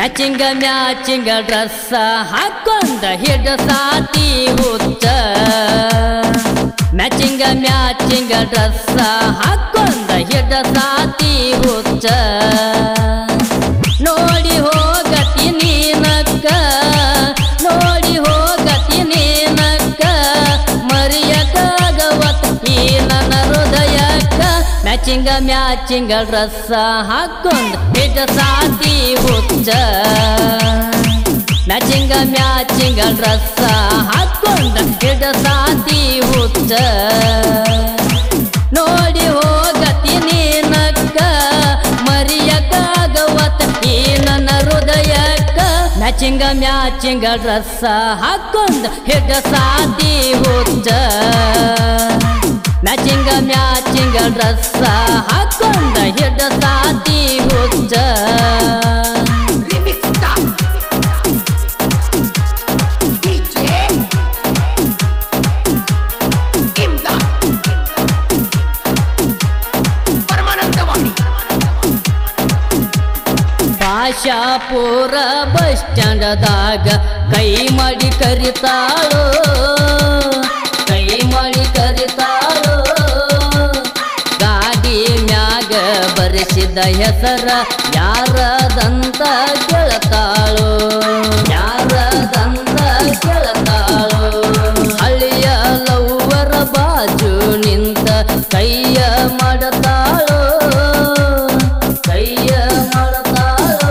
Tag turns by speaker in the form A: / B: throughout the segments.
A: ಮ್ಯಾಚಿಂಗ ಮ್ಯಾಚಿಂಗ dress ಹಾಕೊಂಡ ಹಿಡ ಸಾತಿ ಹುಚ್ಚ ಮ್ಯಾಚಿಂಗ ಮ್ಯಾಚಿಂಗ dress ಹಾಕೊಂಡ ಹಿಡ ಸಾತಿ ಹುಚ್ಚ ನೋಡಿ ಹೋಗತಿ ನೀನಕ್ಕ ನೋಡಿ ಹೋಗತಿ ನೀನಕ್ಕ ಮರಿಯಕ್ಕಾಗವತ್ ಈ ನನ್ನ ಹೃದಯಕ್ಕ ಮ್ಯಾಚಿಂಗ ಮ್ಯಾಚಿಂಗ ಡ್ರೆಸ್ ಹಾಕೊಂಡ್ ಹಿಡ ಸಾತಿ ಹುಚ್ಚ ಮ್ಯಾಚಿಂಗ ಮ್ಯಾಚಿಂಗ ಡ್ರೆಸ್ ಹಾಕೊಂಡ ಹಿಡ ಸಾತಿ ಹುಚ್ಚ ನೋಡಿ ಹೋಗತಿ ನೀನಕ್ಕ ಮರಿಯಕ್ಕಾಗವತ್ ಈ ನನ್ನ ಹೃದಯಕ್ಕ ಮ್ಯಾಚಿಂಗ ಮ್ಯಾಚಿಂಗ ಡ್ರೆಸ್ ಹಾಕೊಂಡ್ ಹಿಡ ಸಾತಿ ಹುಚ್ಚ ಮ್ಯಾಚಿಂಗ ಮ್ಯಾಚಿಂಗ ಡ್ರೆಸ್ ಹಾಕೊಂಡ ಹಿಡ ಸಾತಿ ಹುಚ್ಚ
B: Remix Star DJ Imdad Paramanandavani
A: Bhashapura bus ಸ್ಟ್ಯಾಂಡದಾಗ ಕೈ ಮಾಡಿ ಕರಿತಾಳೋ ಕೈ ಮಾಡಿ ಕರಿತಾಳೋ ಗಾಡಿ ಮ್ಯಾಗ ಬರೆಸಿದ ಹೆಸರ ಯಾರದಂತ ಕೇಳ್ತಾಳೋ ಯಾರದಂತ ಕೇಳ್ತಾಳೋ ಹಳ್ಳಿಯ ಲವ್ವರ ಬಾಜು ನಿಂತ ಕೈಯ ಮಾಡತಾಳೋ ಕೈಯ ಮಾಡತಾಳೋ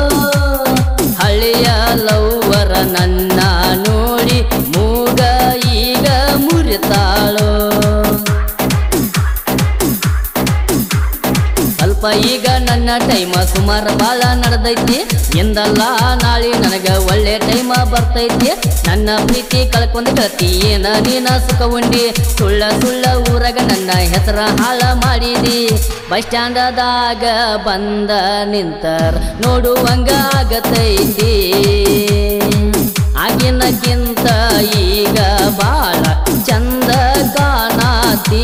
A: ಹಳೆಯ ಲವ್ವರ ನನ್ನ ನೋಡಿ ಮೂಗ ಈಗ ಮುರಿತಾಳೋ ಸ್ವಲ್ಪ ಈಗ ನನ್ನ ಟೈಮ ಸುಮಾರು ಬಾಳ ನಡೆದೈತಿ ಎಂದಲ್ಲ ನಾಳೆ ನನಗ ಒಳ್ಳೆ ಟೈಮ ಬರ್ತೈತಿ ನನ್ನ ಪ್ರೀತಿ ಕಳ್ಕೊಂಡ್ ಕತಿ ಏನ ನೀನ ಸುಖ ಉಂಡಿ ಸುಳ್ಳ ಸುಳ್ಳ ಊರಾಗ ನನ್ನ ಹೆಸರ ಹಾಳ ಮಾಡಿದಿ ಬಸ್ ಸ್ಟ್ಯಾಂಡದಾಗ ಬಂದ ನಿಂತರ್ ನೋಡುವಂಗ ಆಗತೈತಿ ಆಗಿನಕ್ಕಿಂತ ಈಗ ಬಾಳ ಚಂದ ಕಾಣತಿ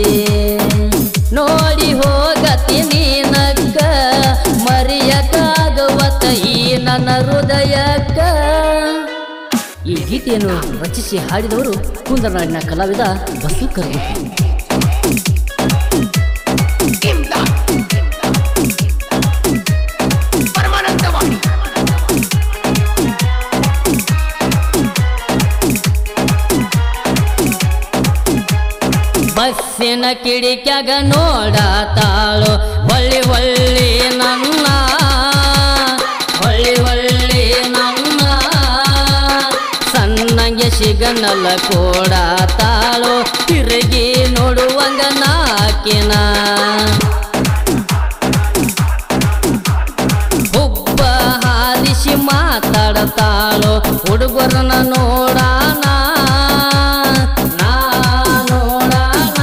A: ನೋಡಿ ಹೋಗತಿ ನೀನಕ್ಕ ಮರಿಯಕ್ಕಾಗವತ್ತ ಈ ನನ್ನ ಹೃದಯಕ್ಕ ಈ ಗೀತೆಯನ್ನು ರಚಿಸಿ ಹಾಡಿದವರು ಕುಂದರನಾಡಿನ ಕಲಾವಿದ ಬಸು ಕರ್ಗುತ್ತಿ
B: Imdad ಪರಮಾನಂದವಾಣಿ
A: ಬಸ್ಸಿನ ಕಿಡಿಕ್ಯಾಗ ನೋಡತಾಳು ಒಳ್ಳಿ ಒಳ್ಳಿ ನನ್ನ ಒಳ್ಳಿ ಒಳ್ಳಿ ನನ್ನ ಸಣ್ಣಂಗೆ ಸಿಗನಲ್ಲ ಕೊಡತಾಳು ತಿರುಗಿ ನೋಡುವಂಗ ನಾಕಿನ ಹುಬ್ಬ ಹಾರಿಸಿ ಮಾತಾಡತಾಳು ಹುಡುಗರನ್ನ ನೋಡಾನ ನಾ ನೋಡಾನ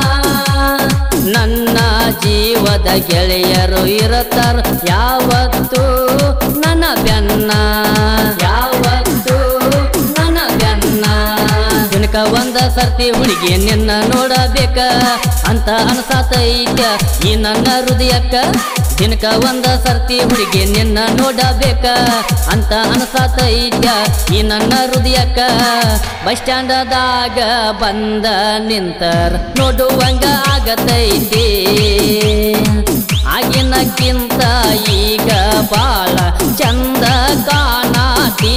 A: ನನ್ನ ಜೀವದ ಗೆಳೆಯರು ಇರತಾರ ಯಾವತ್ತು ನನ್ನ ಬೆನ್ನ ಯಾವತ್ತು ನನ್ನ ಬೆನ್ನ ದಿನಕ ಒಂದ ಸರ್ತಿ ಹುಡುಗಿ ನಿನ್ನ ನೋಡಬೇಕ ಅಂತ ಅನ್ಸಾತೈತ ಈ ನನ್ನ ಹೃದಯಕ್ಕ ದಿನಕ ಒಂದ ಸರ್ತಿ ಹುಡುಗಿ ನಿನ್ನ ನೋಡಬೇಕ ಅಂತ ಅನ್ಸಾತೈತ ಈ ನನ್ನ ಹೃದಯಕ್ಕ ಬಸ್ ಸ್ಟ್ಯಾಂಡದಾಗ ಬಂದ ನಿಂತರ್ ನೋಡುವಂಗ ಆಗತೈತಿ ಆಗಿನಕ್ಕಿಂತ ಈಗ ಬಾಳ ಚಂದ ಕಾಣತಿ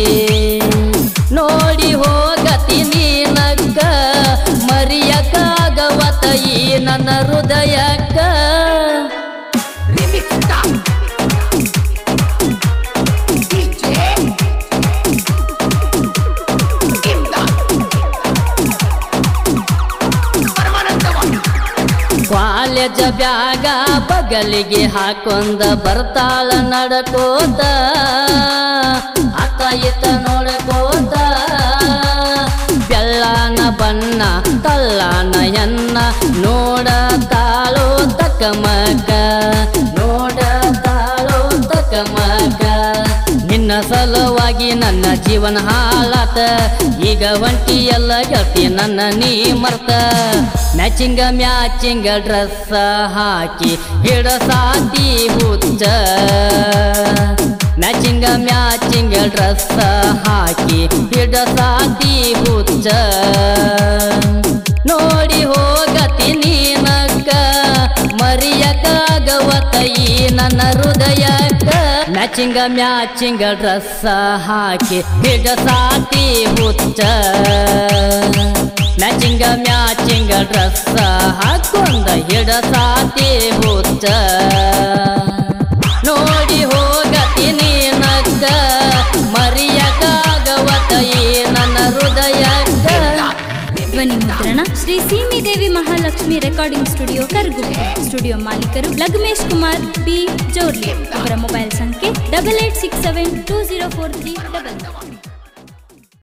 A: ನೋಡಿ ಹೋಗತಿ ನೀನಕ್ಕ ಮರಿಯಕ್ಕಾಗವತ ಈ ನನ್ನ ಹೃದಯಕ್ಕ
B: Remix Star DJ Imdad Paramanandavani
A: college bag ಬಗಲಿಗೆ ಹಾಕೊಂಡ ಬರ್ತಾಳ ನಡ್ಕೋತ ಅತ್ತ ಇತ್ತ ನೋಡ್ಕೋತ ಬೆಳ್ಳನ ಬಣ್ಣ ಕಳ್ಳನ ಎನ್ನ ನೋಡತಾಳೋ ತಕಮಕ ನೋಡತಾಳೋ ತಕಮಕ ನಿನ್ನ ಸಲುವಾಗಿ ನನ್ನ ಜೀವನ ಹಾಳಾತ ಈಗ ಒಂಟಿ ಎಲ್ಲ ಗೆಳತಿ ನನ್ನ ನೀ ಮರ್ತ ಮ್ಯಾಚಿಂಗ ಮ್ಯಾಚಿಂಗ ಡ್ರೆಸ್ ಹಾಕಿ ಹಿಡ ಸಾತಿ ಹುಚ್ಚ ಮ್ಯಾಚಿಂಗ ಮ್ಯಾಚಿಂಗ ಡ್ರೆಸ್ ಹಾಕಿ ಹಿಡಸಾತಿ ಹುಚ್ಚ ನೋಡಿ ಹೋಗತೀನಿ ನಕ್ಕ ಮರಿಯಕಾಗವತ ಈ ನನ್ನ ಹೃದಯಕ್ಕ ಮ್ಯಾಚಿಂಗ ಮ್ಯಾಚಿಂಗ ಡ್ರೆಸ್ ಹಾಕಿ ಹಿಡಸಾತಿ ಹುಚ್ಚ ಮ್ಯಾಚಿಂಗ ಮ್ಯಾಚಿಂಗ ಡ್ರೆಸ್ ಹಾಕೊಂಡ ಹಿಡಸಾತಿ ಹುಚ್ಚ ನೋಡಿ ಹೋಗತೀನಿ ನಕ್ಕ ಮರಿಯಕಾಗವತ ಈ ನನ್ನ ಹೃದಯಕ್ಕ
C: ಧ್ವನಿ ಮುದ್ರಣ Shri Seemidevi Mahalakshmi recording studio Karguppe studio ಮಾಲೀಕರು ಲಗ್ಮೇಶ್ ಕುಮಾರ್ ಬಿ ಜೋರ್ಲಿ ಇವರ ಮೊಬೈಲ್ ಸಂಖ್ಯೆ double eight six seven two zero four three double